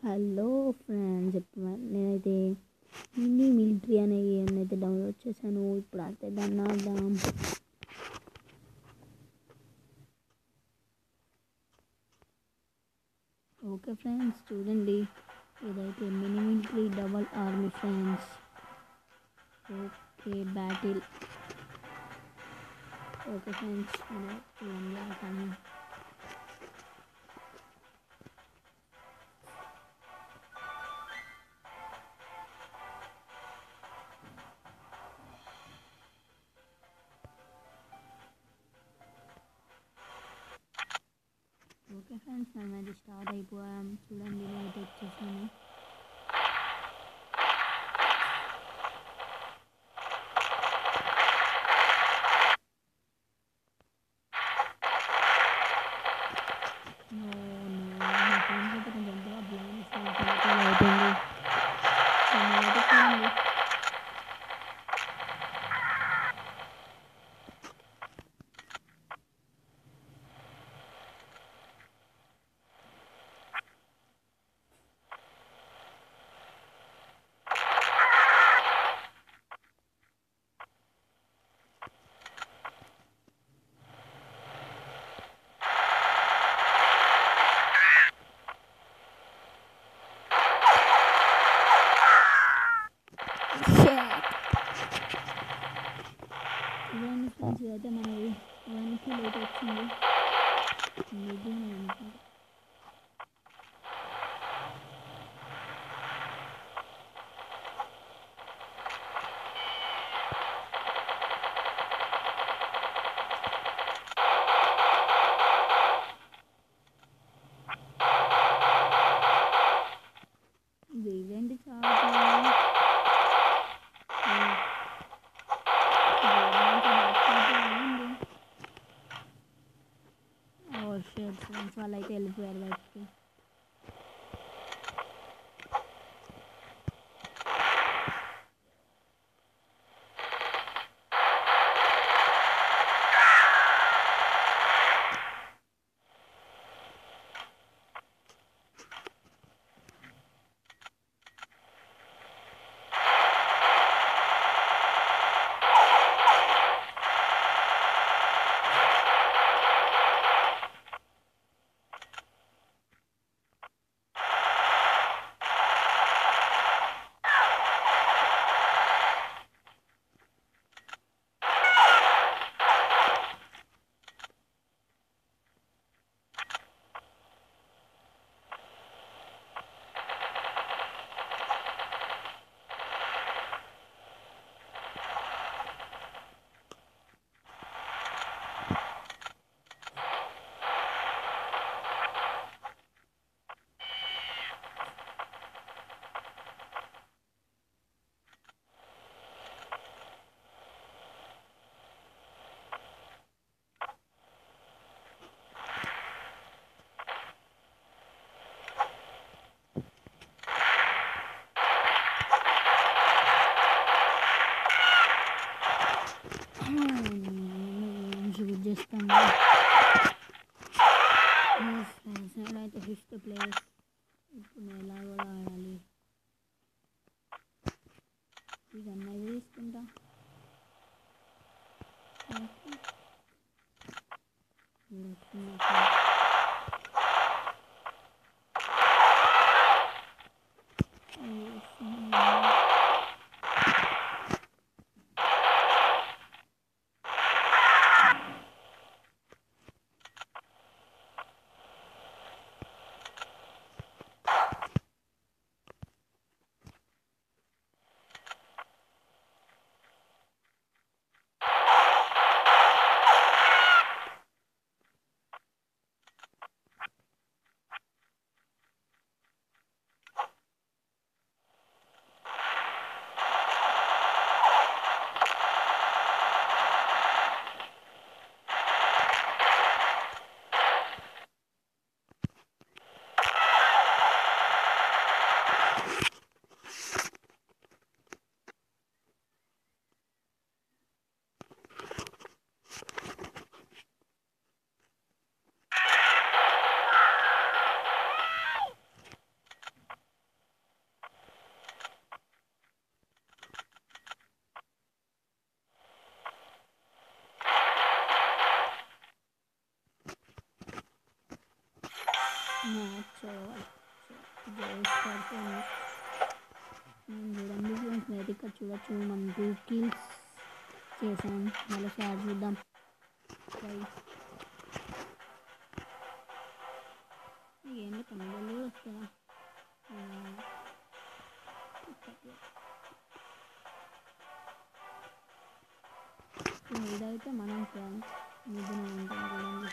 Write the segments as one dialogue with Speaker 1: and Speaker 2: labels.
Speaker 1: Hello friends ఇప్పుడు నేనైతే mini military అనే గేమ్ అయితే డౌన్లోడ్ చేశాను ఇప్పుడు అయితే దాన్ని ఆడదాం ఓకే ఫ్రెండ్స్ చూడండి ఇదైతే mini military double army friends okay battle okay friends నేను చూడండి ఆడతాను ఓకే ఫ్రెండ్స్ మనమైతే స్టార్ట్ అయిపోయాం చూడండి నేనైతే వచ్చేసాను No, no, నా ఫోన్ అయితే కొంచెం ఎంతగా బ్లైండ్ అయిపోయింది సో మీరైతే చూడండి చూడండి ఫ్రెండ్స్ ఇదైతే మనది వన్ కిల్ అయితే వచ్చింది ఇది అనుకుంటా ఇది ఈవెంట్ చాలా ఓ షేట్ ఫ్రెండ్స్ వాళ్ళు అయితే వెళ్ళిపోయారు బయటికి షూట్ చేస్తాను ఫ్రెండ్స్ నేనైతే ఫిఫ్త్ ప్లేస్ ఇప్పుడు నేను ఎలా కూడా ఆడాలి ఇక అన్నది తీసుకుంటా ఓకే. వస్తున్నా friends. వస్తున్నా. మ్యాచ్ జయిస్తారు చూడండి ఫ్రెండ్స్ మీరు ఇక్కడ చూడొచ్చు మనం టూ కిల్స్ చేసాం మళ్ళీ షాట్ చూద్దాం గైస్ ఏంటి కన్నడలో వస్తాయా ఇదైతే మనం ఫ్రెండ్స్ మిథున ఉంటాం చూడండి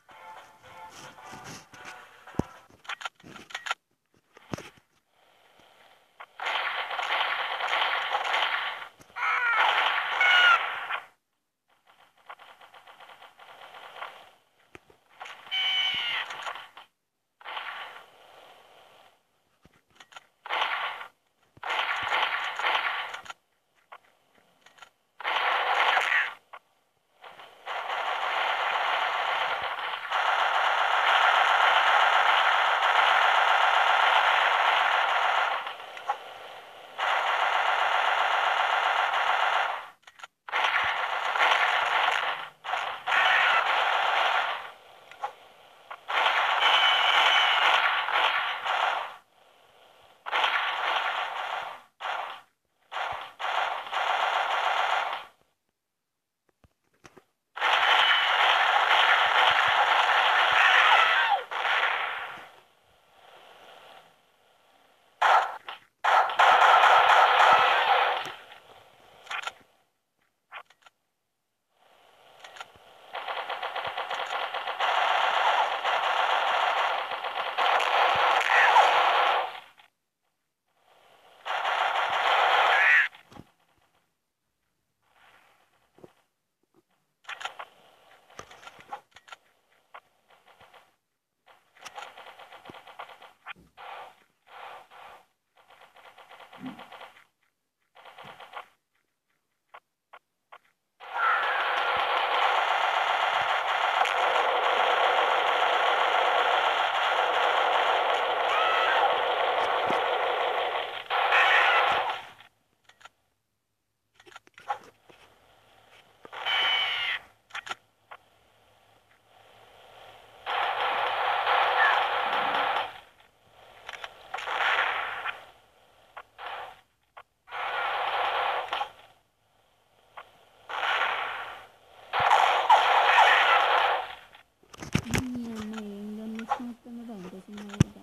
Speaker 1: ఈ అమ్మ ఏం గమనిస్తున్నట్టు అంత చిన్నగా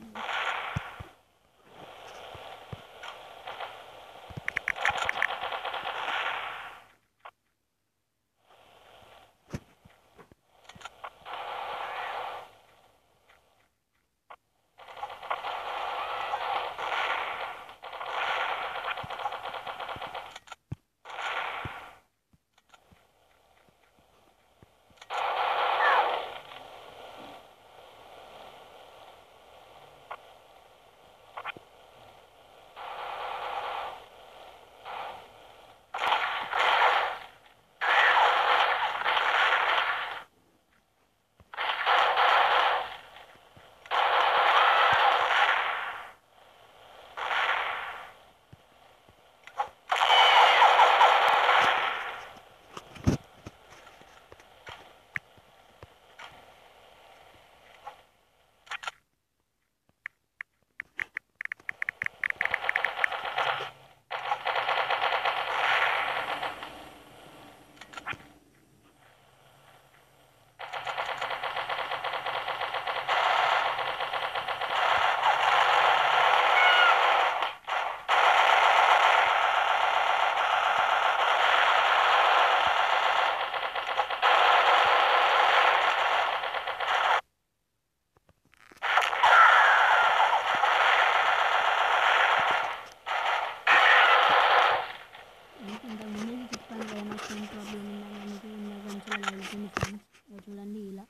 Speaker 1: మీకు ఇంతకుముందే చెప్పాను కదా నాకు ఫోన్ ప్రాబ్లం ఉందని అందుకే ఇందాక నుంచి అలా వెళ్తుంది ఫ్రెండ్స్ ఇక చూడండి ఇలా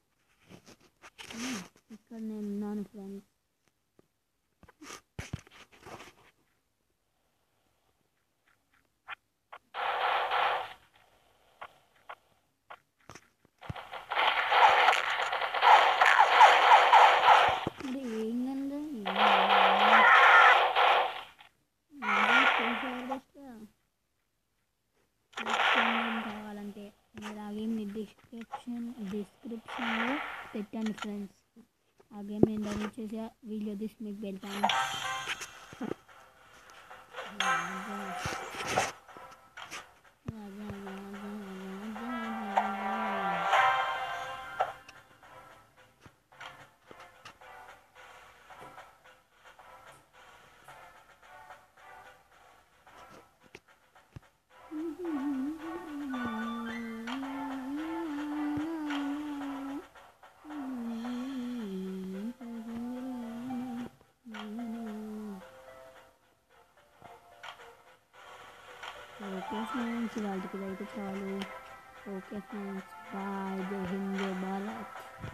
Speaker 1: ఉమ్, ఇక్కడ నేను ఉన్నాను ఫ్రెండ్స్ మరి ఏం కనుక కావాలంటే మీరు ఆ గేమ్ని డిస్క్రిప్షన్ డిస్క్రిప్షన్లో పెట్టండి ఫ్రెండ్స్ ఆ గేమ్ నేను డౌన్లోడ్ చేసి ఆ వీడియో తీసి మీకు పెడతాను రాజా రాజా రాజా రాజా రాజా ఓకే ఫ్రెండ్స్ వాళ్ళకి అయితే చాలు ఓకే ఫ్రెండ్స్ బాయ్ జై హింద్ జై భారత్